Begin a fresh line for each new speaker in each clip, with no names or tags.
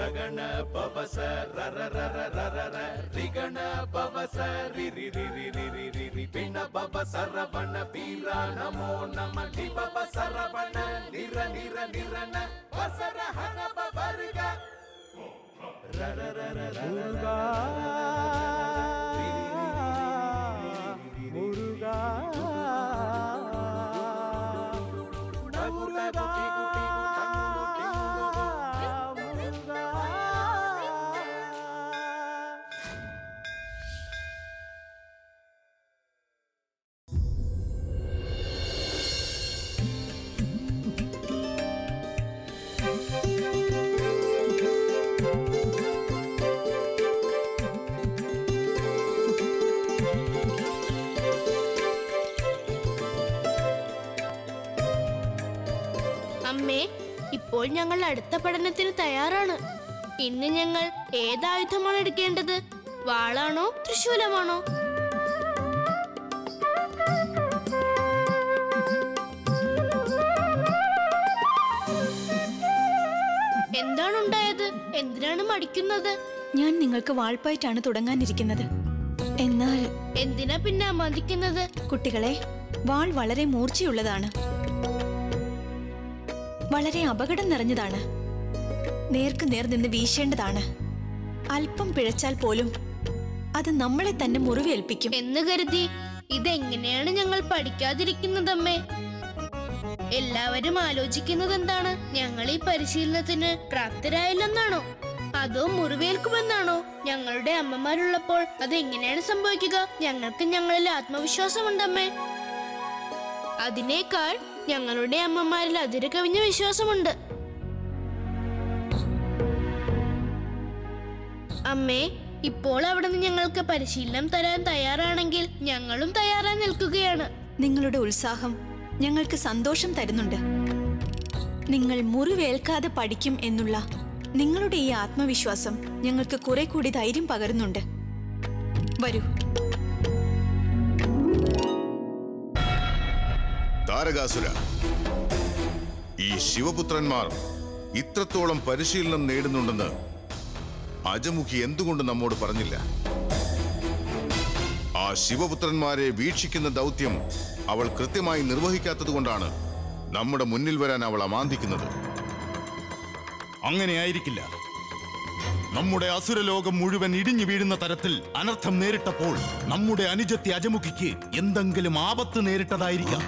ರಗಣ ಪವಸ ರರ ರರ ರರ ರ ರಿಗಣ ಪವಸ ರಿ ರಿ ರಿ ರಿ ರಿ ರಿ ರಿ ರಿ ಪಿಣ ಪವ ಸರವಣ ಪೀರ ನಮೋ ನಮ ಲಿ ಪವ ಸರವಣ ನಿರ ನಿರ ನಿರನ ವಸರ ಹನ ಪವರ್ಗ ರರ ರರ ರರ
முருகா முருகா முருகா முருகா
അമ്മേ ഇപ്പോൾ ഞങ്ങൾ അടുത്ത പഠനത്തിന് തയ്യാറാണ് ഇന്ന് ഞങ്ങൾ ഏതായുധമാണ് എടുക്കേണ്ടത് വാളാണോ തൃശൂലമാണോ എന്താണ് ഉണ്ടായത് എന്തിനാണ് മടിക്കുന്നത്
ഞാൻ നിങ്ങൾക്ക് വാൾപ്പായിട്ടാണ് തുടങ്ങാനിരിക്കുന്നത് എന്നാൽ
എന്തിനാ പിന്നെ മതിക്കുന്നത്
കുട്ടികളെ വാൾ വളരെ മൂർച്ചയുള്ളതാണ് വളരെ അപകടം നിറഞ്ഞതാണ് നേർക്ക് നേർ നിന്ന് വീശേണ്ടതാണ് അല്പം പിഴച്ചാൽ പോലും അത് നമ്മളെ തന്നെ മുറിവേൽപ്പിക്കും
എന്ന് കരുതി ഇതെങ്ങനെയാണ് ഞങ്ങൾ പഠിക്കാതിരിക്കുന്നതമ്മേ എല്ലാവരും ആലോചിക്കുന്നത് എന്താണ് ഞങ്ങൾ ഈ പരിശീലനത്തിന് പ്രാപ്തരായില്ലെന്നാണോ അതോ മുറിവേൽക്കുമെന്നാണോ ഞങ്ങളുടെ അമ്മമാരുള്ളപ്പോൾ അത് എങ്ങനെയാണ് സംഭവിക്കുക ഞങ്ങൾക്ക് ഞങ്ങളിൽ ആത്മവിശ്വാസമുണ്ടമ്മേ അതിനേക്കാൾ ഞങ്ങളുടെ അമ്മമാരിൽ അതിര് കവിഞ്ഞ വിശ്വാസമുണ്ട് അമ്മേ ഇപ്പോൾ അവിടുന്ന് ഞങ്ങൾക്ക് പരിശീലനം തരാൻ തയ്യാറാണെങ്കിൽ ഞങ്ങളും തയ്യാറായി നിൽക്കുകയാണ്
നിങ്ങളുടെ ഉത്സാഹം ഞങ്ങൾക്ക് സന്തോഷം തരുന്നുണ്ട് നിങ്ങൾ മുറിവേൽക്കാതെ പഠിക്കും എന്നുള്ള നിങ്ങളുടെ ഈ ആത്മവിശ്വാസം ഞങ്ങൾക്ക് കുറെ കൂടി ധൈര്യം പകരുന്നുണ്ട് വരൂ
താരകാസുര ഈ ശിവപുത്രന്മാർ ഇത്രത്തോളം പരിശീലനം നേടുന്നുണ്ടെന്ന് അജമുഖി എന്തുകൊണ്ട് നമ്മോട് പറഞ്ഞില്ല ആ ശിവപുത്രന്മാരെ വീക്ഷിക്കുന്ന ദൗത്യം അവൾ കൃത്യമായി നിർവഹിക്കാത്തതുകൊണ്ടാണ് നമ്മുടെ മുന്നിൽ വരാൻ അവൾ അമാന്തിക്കുന്നത്
അങ്ങനെയായിരിക്കില്ല നമ്മുടെ അസുരലോകം മുഴുവൻ ഇടിഞ്ഞു വീഴുന്ന തരത്തിൽ അനർത്ഥം നേരിട്ടപ്പോൾ നമ്മുടെ അനുജത്തി അജമുഖിക്ക് എന്തെങ്കിലും ആപത്ത് നേരിട്ടതായിരിക്കാം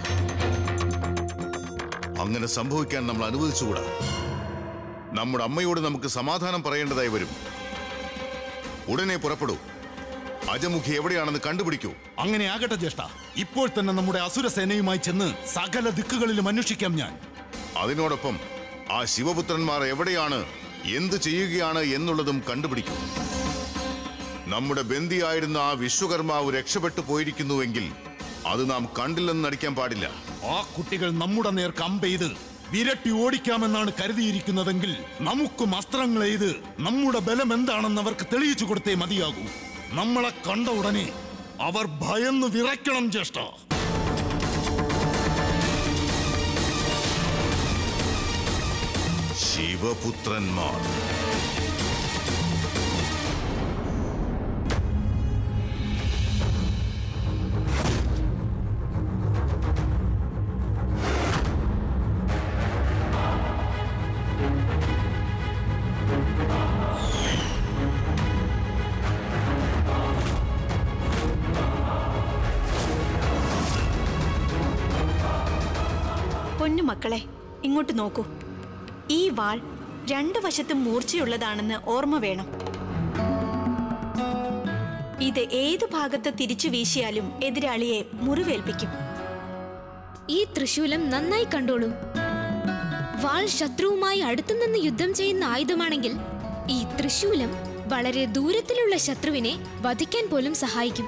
അങ്ങനെ സംഭവിക്കാൻ നമ്മൾ അനുവദിച്ചുകൂടാ നമ്മുടെ അമ്മയോട് നമുക്ക് സമാധാനം പറയേണ്ടതായി വരും ഉടനെ പുറപ്പെടൂ അജമുഖി എവിടെയാണെന്ന് കണ്ടുപിടിക്കൂ
അങ്ങനെ ആകട്ടെ ജ്യേഷ്ഠ ഇപ്പോൾ തന്നെ നമ്മുടെ അസുരസേനയുമായി ചെന്ന് സകല ദിക്കുകളിലും അന്വേഷിക്കാം ഞാൻ
അതിനോടൊപ്പം ആ ശിവപുത്രന്മാർ എവിടെയാണ് എന്ത് ചെയ്യുകയാണ് എന്നുള്ളതും കണ്ടുപിടിക്കൂ നമ്മുടെ ബന്ദിയായിരുന്ന ആ വിശ്വകർമാവ് രക്ഷപ്പെട്ടു പോയിരിക്കുന്നുവെങ്കിൽ അത് നാം കണ്ടില്ലെന്ന് നടിക്കാൻ പാടില്ല
ആ കുട്ടികൾ നമ്മുടെ നേർക്ക് അമ്പെയ്ത് വിരട്ടി ഓടിക്കാമെന്നാണ് കരുതിയിരിക്കുന്നതെങ്കിൽ നമുക്കും അസ്ത്രങ്ങൾ എയ്ത് നമ്മുടെ ബലം എന്താണെന്ന് അവർക്ക് തെളിയിച്ചു കൊടുത്തേ മതിയാകൂ നമ്മളെ കണ്ട ഉടനെ അവർ ഭയന്ന് വിറയ്ക്കണം ജ്യേഷ്ഠ
ശിവപുത്രന്മാർ
പൊന്നു മക്കളെ ഇങ്ങോട്ട് നോക്കൂ ഈ വാൾ രണ്ട് വശത്തും മൂർച്ചയുള്ളതാണെന്ന് ഓർമ്മ വേണം ഇത് ഏതു ഭാഗത്ത് തിരിച്ചു വീശിയാലും എതിരാളിയെ മുറിവേൽപ്പിക്കും
ഈ തൃശൂലം നന്നായി കണ്ടോളൂ വാൾ ശത്രുവുമായി അടുത്തുനിന്ന് യുദ്ധം ചെയ്യുന്ന ആയുധമാണെങ്കിൽ ഈ തൃശൂലം വളരെ ദൂരത്തിലുള്ള ശത്രുവിനെ വധിക്കാൻ പോലും സഹായിക്കും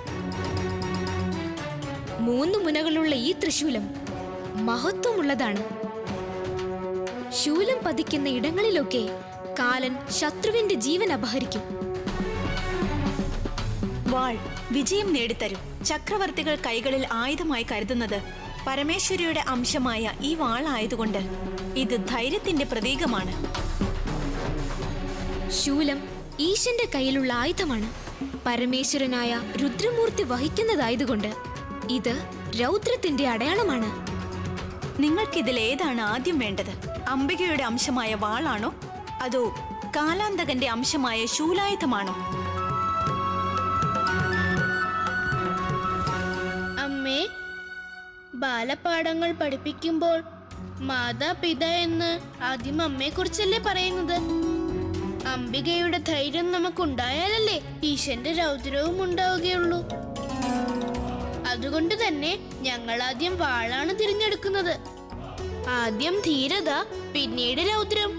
മൂന്ന് മുനകളുള്ള ഈ തൃശൂലം മഹത്വമുള്ളതാണ് ശൂലം പതിക്കുന്ന ഇടങ്ങളിലൊക്കെ കാലൻ ശത്രുവിന്റെ ജീവൻ അപഹരിക്കും
വാൾ വിജയം നേടിത്തരും ചക്രവർത്തികൾ കൈകളിൽ ആയുധമായി കരുതുന്നത് പരമേശ്വരിയുടെ അംശമായ ഈ വാളായതുകൊണ്ട് ഇത് ധൈര്യത്തിന്റെ പ്രതീകമാണ്
ശൂലം ഈശന്റെ കയ്യിലുള്ള ആയുധമാണ് പരമേശ്വരനായ രുദ്രമൂർത്തി വഹിക്കുന്നതായതുകൊണ്ട് ഇത് രൗദ്രത്തിന്റെ അടയാളമാണ്
നിങ്ങൾക്കിതിൽ ഏതാണ് ആദ്യം വേണ്ടത് അംബികയുടെ അംശമായ വാളാണോ അതോ കാലാന്തകന്റെ അംശമായ ശൂലായുധമാണോ
അമ്മേ ബാലപാഠങ്ങൾ പഠിപ്പിക്കുമ്പോൾ മാതാപിത എന്ന് ആദ്യം അമ്മയെ കുറിച്ചല്ലേ പറയുന്നത് അംബികയുടെ ധൈര്യം നമുക്കുണ്ടായാലല്ലേ ഈശന്റെ രൗദ്രവും ഉണ്ടാവുകയുള്ളൂ അതുകൊണ്ട് തന്നെ ഞങ്ങൾ ആദ്യം വാളാണ് തിരഞ്ഞെടുക്കുന്നത് ആദ്യം ധീരത പിന്നീട് രൗദ്രം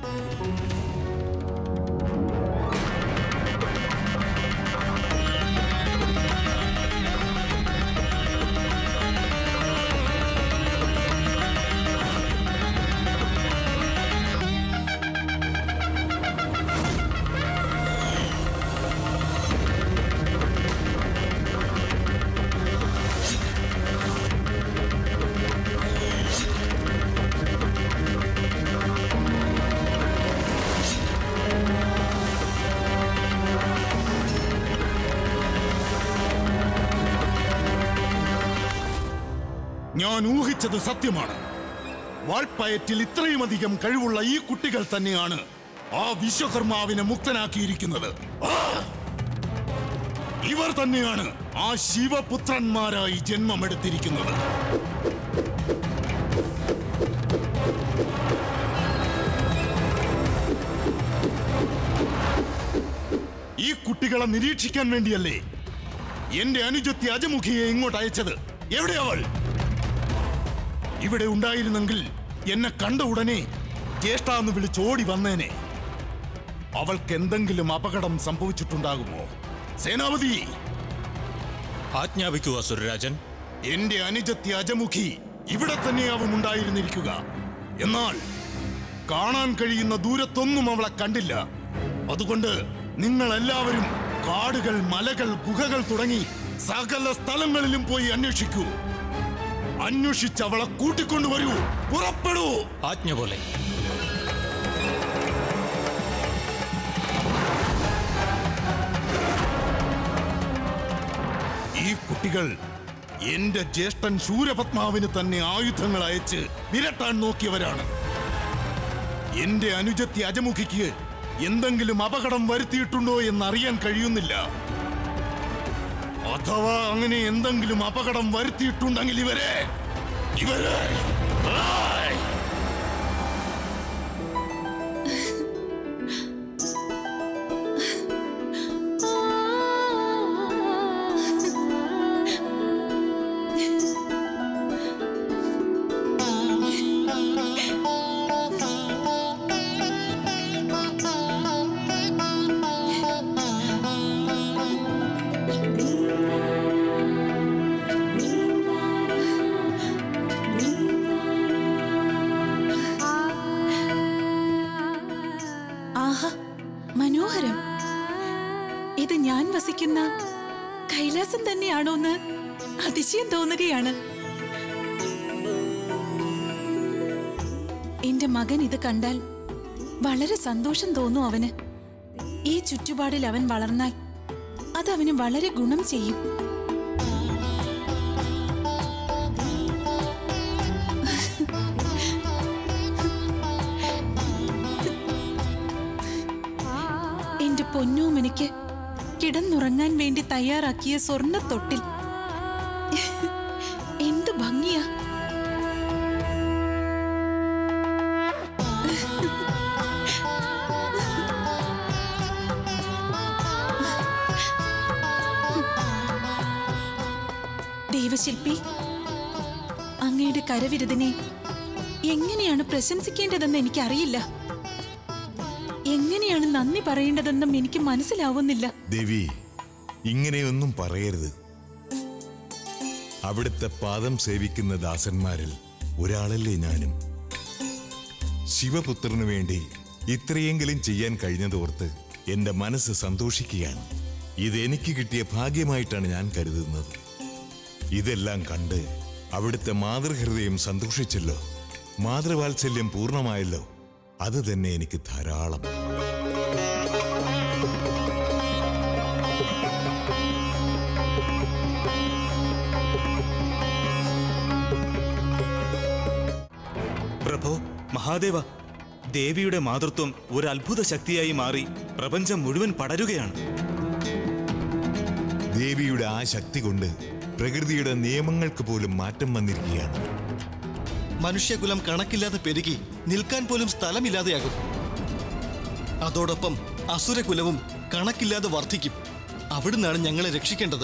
ഞാൻ ഊഹിച്ചത് സത്യമാണ് വാൾപ്പയറ്റിൽ ഇത്രയുമധികം കഴിവുള്ള ഈ കുട്ടികൾ തന്നെയാണ് ആ വിശ്വകർമാവിനെ മുക്തനാക്കിയിരിക്കുന്നത് ആ! ഇവർ തന്നെയാണ് ആ ശിവപുത്രന്മാരായി ജന്മമെടുത്തിരിക്കുന്നത് ഈ കുട്ടികളെ നിരീക്ഷിക്കാൻ വേണ്ടിയല്ലേ എന്റെ അനുജത്തി അജമുഖിയെ ഇങ്ങോട്ട് അയച്ചത് എവിടെ അവൾ ഇവിടെ ഉണ്ടായിരുന്നെങ്കിൽ എന്നെ കണ്ട ഉടനെ ജ്യേഷ്ഠാന്ന് വിളിച്ച് ഓടി വന്നേനെ അവൾക്ക് എന്തെങ്കിലും അപകടം സംഭവിച്ചിട്ടുണ്ടാകുമോ സേനാപതി
ആജ്ഞാപിക്കുക സുരരാജൻ
എന്റെ അനുജത്തി അജമുഖി ഇവിടെ തന്നെയാവും ഉണ്ടായിരുന്നിരിക്കുക എന്നാൽ കാണാൻ കഴിയുന്ന ദൂരത്തൊന്നും അവളെ കണ്ടില്ല അതുകൊണ്ട് നിങ്ങൾ എല്ലാവരും കാടുകൾ മലകൾ ഗുഹകൾ തുടങ്ങി സകല സ്ഥലങ്ങളിലും പോയി അന്വേഷിക്കൂ അന്വേഷിച്ച് അവളെ കൂട്ടിക്കൊണ്ടുവരൂ പുറപ്പെടൂ
ആജ്ഞ പോലെ
ഈ കുട്ടികൾ എന്റെ ജ്യേഷ്ഠൻ ശൂരപത്മാവിന് തന്നെ ആയുധങ്ങൾ അയച്ച് വിരട്ടാൻ നോക്കിയവരാണ് എന്റെ അനുജത്തി അജമുഖിക്ക് എന്തെങ്കിലും അപകടം വരുത്തിയിട്ടുണ്ടോ എന്നറിയാൻ കഴിയുന്നില്ല അഥവാ അങ്ങനെ എന്തെങ്കിലും അപകടം വരുത്തിയിട്ടുണ്ടെങ്കിൽ ഇവരെ ഇവരെ ആയ്!
ആഹാ മനോഹരം ഇത് ഞാൻ വസിക്കുന്ന കൈലാസം തന്നെയാണോന്ന് അതിശയം തോന്നുകയാണ് എന്റെ മകൻ ഇത് കണ്ടാൽ വളരെ സന്തോഷം തോന്നും അവന് ഈ ചുറ്റുപാടിൽ അവൻ വളർന്നാൽ അത് അവന് വളരെ ഗുണം ചെയ്യും എന്റെ പൊന്നോമനിക്ക് കിടന്നുറങ്ങാൻ വേണ്ടി തയ്യാറാക്കിയ സ്വർണ്ണത്തൊട്ടിൽ എന്ത് ഭംഗിയാ ദൈവശില്പി അങ്ങയുടെ കരവിരുതിനെ എങ്ങനെയാണ് പ്രശംസിക്കേണ്ടതെന്ന് എനിക്കറിയില്ല എങ്ങനെയാണ് നന്ദി പറയേണ്ടതെന്നും എനിക്ക് മനസ്സിലാവുന്നില്ല
ദേവി ഇങ്ങനെയൊന്നും പറയരുത് അവിടുത്തെ പാദം സേവിക്കുന്ന ദാസന്മാരിൽ ഒരാളല്ലേ ഞാനും ശിവപുത്രനു വേണ്ടി ഇത്രയെങ്കിലും ചെയ്യാൻ കഴിഞ്ഞതോർത്ത് എന്റെ മനസ്സ് സന്തോഷിക്കുകയാണ് ഇത് എനിക്ക് കിട്ടിയ ഭാഗ്യമായിട്ടാണ് ഞാൻ കരുതുന്നത് ഇതെല്ലാം കണ്ട് അവിടുത്തെ മാതൃഹൃദയം സന്തോഷിച്ചല്ലോ മാതൃവാത്സല്യം പൂർണ്ണമായല്ലോ അത് തന്നെ എനിക്ക് ധാരാളം
പ്രഭോ മഹാദേവ ദേവിയുടെ മാതൃത്വം ഒരു അത്ഭുത ശക്തിയായി മാറി പ്രപഞ്ചം മുഴുവൻ പടരുകയാണ്
ദേവിയുടെ ആ ശക്തി കൊണ്ട് പ്രകൃതിയുടെ നിയമങ്ങൾക്ക് പോലും മാറ്റം വന്നിരിക്കുകയാണ്
മനുഷ്യകുലം കണക്കില്ലാതെ പെരുകി നിൽക്കാൻ പോലും സ്ഥലമില്ലാതെയാകും അതോടൊപ്പം അസുരകുലവും കണക്കില്ലാതെ വർദ്ധിക്കും അവിടുന്നാണ് ഞങ്ങളെ രക്ഷിക്കേണ്ടത്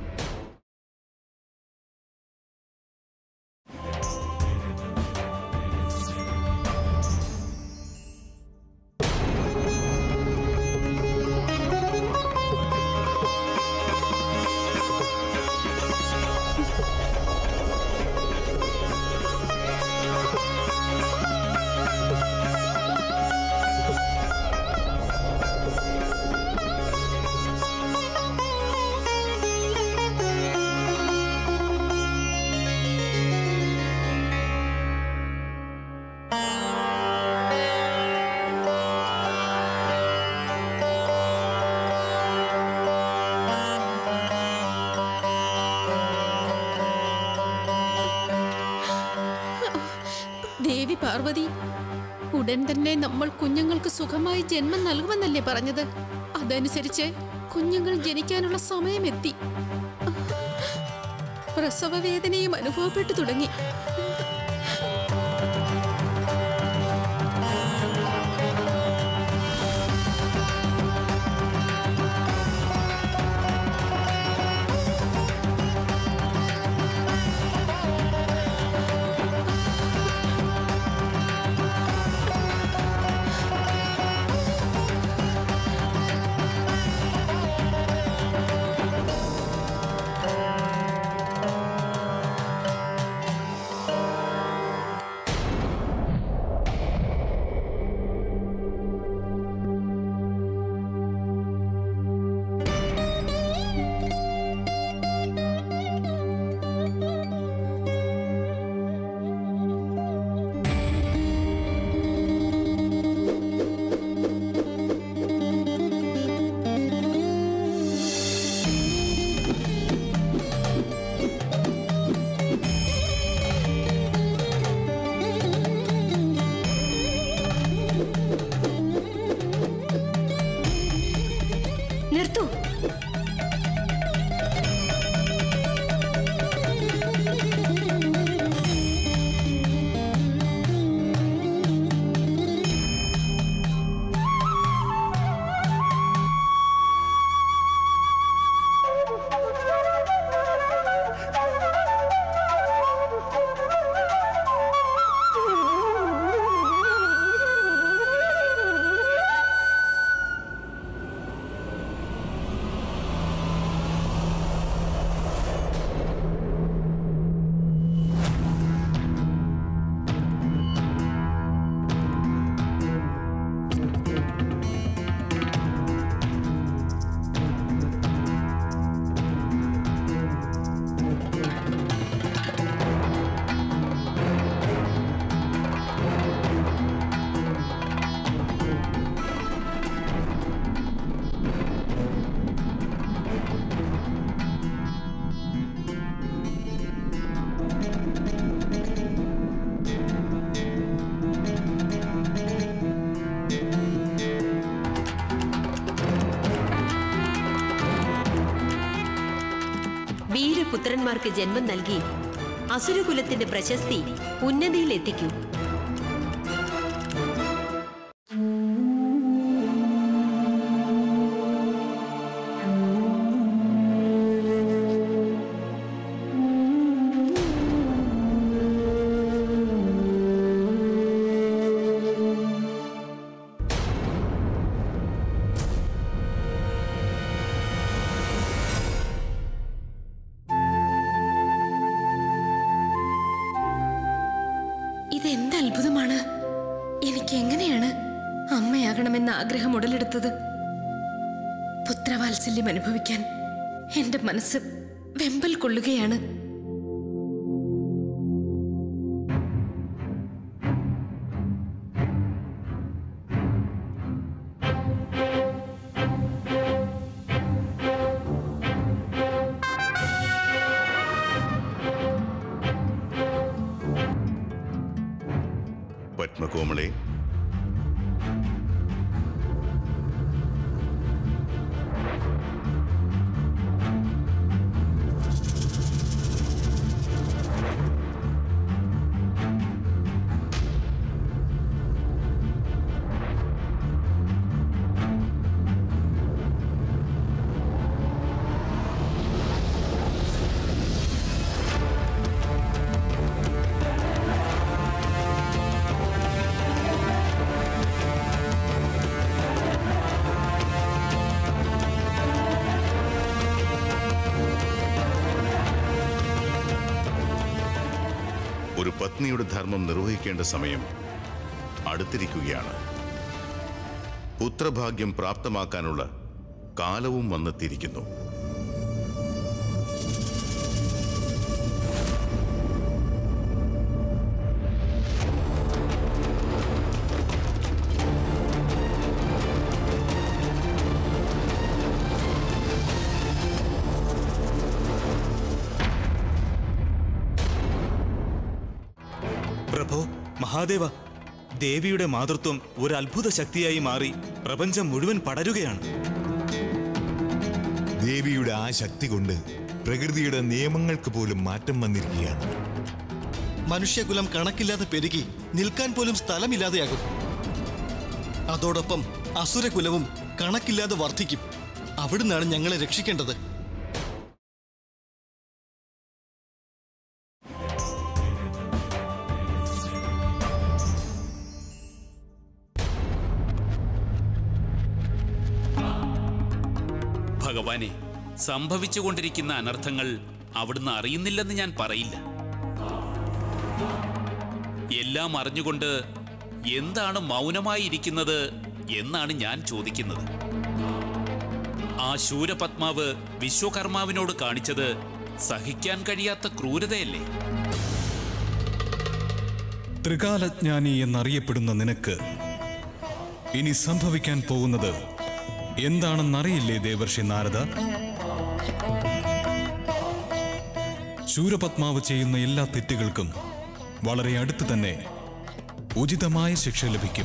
ദേവി പാർവതി ഉടൻ തന്നെ നമ്മൾ കുഞ്ഞുങ്ങൾക്ക് സുഖമായി ജന്മം നൽകുമെന്നല്ലേ പറഞ്ഞത് അതനുസരിച്ച് കുഞ്ഞുങ്ങൾ ജനിക്കാനുള്ള സമയമെത്തി പ്രസവ വേദനയും അനുഭവപ്പെട്ടു തുടങ്ങി
നിർത്തൂ വീരപുത്രന്മാർക്ക് ജന്മം നൽകി അസുരകുലത്തിന്റെ പ്രശസ്തി ഉന്നതിയിൽ എത്തിക്കൂ
ഇതെന്ത് അത്ഭുതമാണ് എനിക്ക് എങ്ങനെയാണ് അമ്മയാകണമെന്ന ആഗ്രഹം ഉടലെടുത്തത് പുത്രവാത്സല്യം അനുഭവിക്കാൻ എന്റെ മനസ്സ് വെമ്പൽ കൊള്ളുകയാണ്
പത്മകോമളെ ഒരു പത്നിയുടെ ധർമ്മം നിർവഹിക്കേണ്ട സമയം അടുത്തിരിക്കുകയാണ് പുത്രഭാഗ്യം പ്രാപ്തമാക്കാനുള്ള കാലവും വന്നെത്തിയിരിക്കുന്നു
പ്രഭോ മഹാദേവ ദേവിയുടെ മാതൃത്വം ഒരു അത്ഭുത ശക്തിയായി മാറി പ്രപഞ്ചം മുഴുവൻ പടരുകയാണ്
ദേവിയുടെ ആ ശക്തി കൊണ്ട് പ്രകൃതിയുടെ നിയമങ്ങൾക്ക് പോലും മാറ്റം വന്നിരിക്കുകയാണ്
മനുഷ്യകുലം കണക്കില്ലാതെ പെരുകി നിൽക്കാൻ പോലും സ്ഥലമില്ലാതെയാകും അതോടൊപ്പം അസുരകുലവും കണക്കില്ലാതെ വർദ്ധിക്കും അവിടുന്നാണ് ഞങ്ങളെ രക്ഷിക്കേണ്ടത്
ഭഗവാനെ സംഭവിച്ചുകൊണ്ടിരിക്കുന്ന അനർത്ഥങ്ങൾ അവിടുന്ന് അറിയുന്നില്ലെന്ന് ഞാൻ പറയില്ല എല്ലാം അറിഞ്ഞുകൊണ്ട് എന്താണ് മൗനമായി ഇരിക്കുന്നത് എന്നാണ് ഞാൻ ചോദിക്കുന്നത് ആ ശൂരപത്മാവ് വിശ്വകർമാവിനോട് കാണിച്ചത് സഹിക്കാൻ കഴിയാത്ത ക്രൂരതയല്ലേ
ത്രികാലജ്ഞാനി എന്നറിയപ്പെടുന്ന നിനക്ക് ഇനി സംഭവിക്കാൻ പോകുന്നത് എന്താണെന്നറിയില്ലേ ദേവർഷി നാരദ ശൂരപത്മാവ് ചെയ്യുന്ന എല്ലാ തെറ്റുകൾക്കും വളരെ അടുത്ത് തന്നെ ഉചിതമായ ശിക്ഷ ലഭിക്കും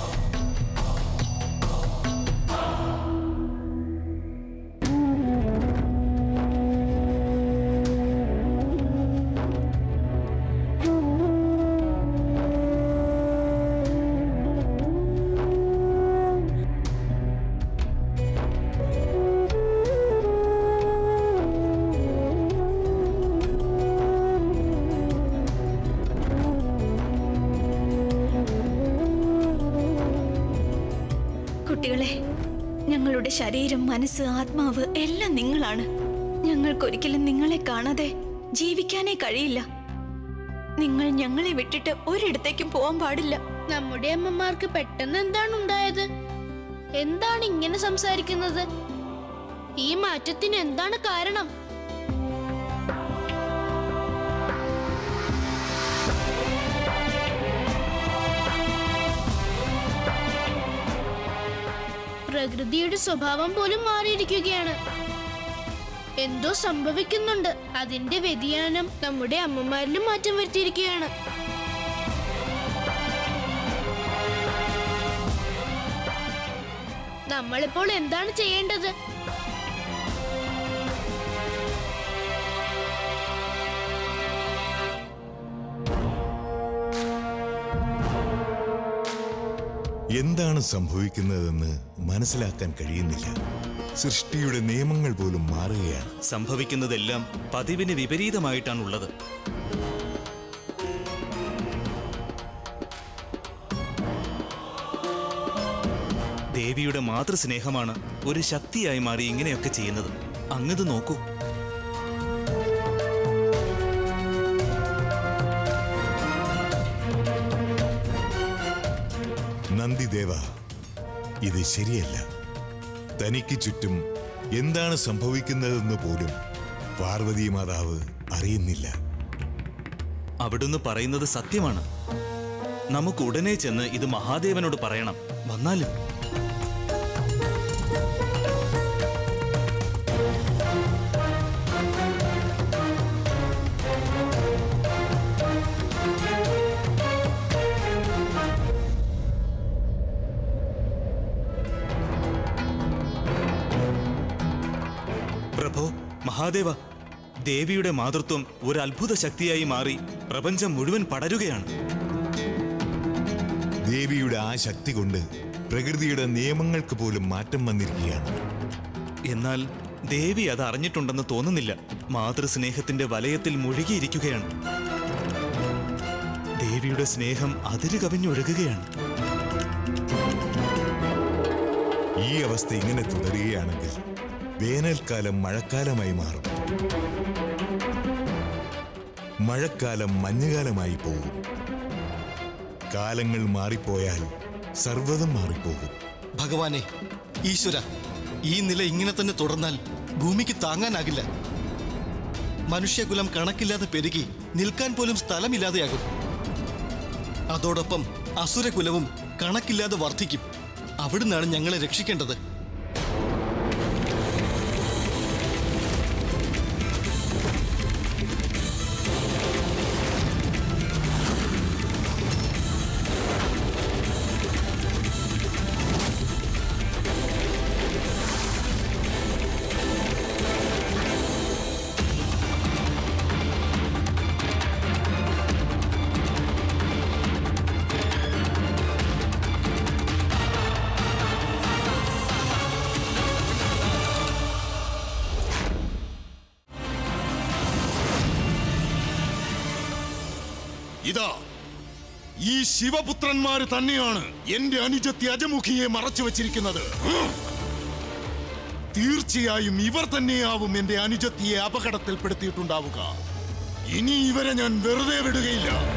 കുട്ടികളെ ഞങ്ങളുടെ ശരീരം മനസ്സ് ആത്മാവ് എല്ലാം നിങ്ങളാണ് ഞങ്ങൾക്കൊരിക്കലും നിങ്ങളെ കാണാതെ ജീവിക്കാനേ കഴിയില്ല നിങ്ങൾ ഞങ്ങളെ വിട്ടിട്ട് ഒരിടത്തേക്കും പോവാൻ പാടില്ല
നമ്മുടെ അമ്മമാർക്ക് പെട്ടെന്ന് എന്താണ് ഉണ്ടായത് എന്താണ് ഇങ്ങനെ സംസാരിക്കുന്നത് ഈ മാറ്റത്തിന് എന്താണ് കാരണം പ്രകൃതിയുടെ സ്വഭാവം പോലും മാറിയിരിക്കുകയാണ് എന്തോ സംഭവിക്കുന്നുണ്ട് അതിന്റെ വ്യതിയാനം നമ്മുടെ അമ്മമാരിലും മാറ്റം വരുത്തിയിരിക്കുകയാണ് നമ്മളിപ്പോൾ എന്താണ് ചെയ്യേണ്ടത്
എന്താണ് സംഭവിക്കുന്നതെന്ന് മനസ്സിലാക്കാൻ കഴിയുന്നില്ല സൃഷ്ടിയുടെ നിയമങ്ങൾ പോലും മാറുകയാണ്
സംഭവിക്കുന്നതെല്ലാം പതിവിന് വിപരീതമായിട്ടാണുള്ളത് ദേവിയുടെ മാതൃസ്നേഹമാണ് ഒരു ശക്തിയായി മാറി ഇങ്ങനെയൊക്കെ ചെയ്യുന്നത് അങ്ങത് നോക്കൂ
നന്ദിദേവ ഇത് ശരിയല്ല തനിക്ക് ചുറ്റും എന്താണ് സംഭവിക്കുന്നതെന്ന് പോലും പാർവതി മാതാവ് അറിയുന്നില്ല
അവിടുന്ന് പറയുന്നത് സത്യമാണ് നമുക്ക് ഉടനെ ചെന്ന് ഇത് മഹാദേവനോട് പറയണം വന്നാലും പ്രഭോ മഹാദേവ ദേവിയുടെ മാതൃത്വം ഒരു അത്ഭുത ശക്തിയായി മാറി പ്രപഞ്ചം മുഴുവൻ പടരുകയാണ്
ദേവിയുടെ ആ ശക്തി കൊണ്ട് പ്രകൃതിയുടെ നിയമങ്ങൾക്ക് പോലും മാറ്റം വന്നിരിക്കുകയാണ്
എന്നാൽ ദേവി അത് അറിഞ്ഞിട്ടുണ്ടെന്ന് തോന്നുന്നില്ല മാതൃസ്നേഹത്തിന്റെ വലയത്തിൽ മുഴുകിയിരിക്കുകയാണ് ദേവിയുടെ സ്നേഹം അതിര് കവിഞ്ഞൊഴുകുകയാണ്
ഈ അവസ്ഥ ഇങ്ങനെ തുടരുകയാണെങ്കിൽ വേനൽക്കാലം മഴക്കാലമായി മാറും മഴക്കാലം മഞ്ഞുകാലമായി പോകും കാലങ്ങൾ മാറിപ്പോയാൽ സർവ്വതും മാറിപ്പോകും
ഭഗവാനെ ഈശ്വര ഈ നില ഇങ്ങനെ തന്നെ തുടർന്നാൽ ഭൂമിക്ക് താങ്ങാനാകില്ല മനുഷ്യകുലം കണക്കില്ലാതെ പെരുകി നിൽക്കാൻ പോലും സ്ഥലമില്ലാതെയാകും അതോടൊപ്പം അസുരകുലവും കണക്കില്ലാതെ വർദ്ധിക്കും അവിടുന്നാണ് ഞങ്ങളെ രക്ഷിക്കേണ്ടത്
ഇതാ ഈ ശിവപുത്രന്മാര് തന്നെയാണ് എന്റെ അനുജത്തി അജമുഖിയെ മറച്ചു വച്ചിരിക്കുന്നത് തീർച്ചയായും ഇവർ തന്നെയാവും എന്റെ അനുജത്തിയെ അപകടത്തിൽപ്പെടുത്തിയിട്ടുണ്ടാവുക ഇനി ഇവരെ ഞാൻ വെറുതെ വിടുകയില്ല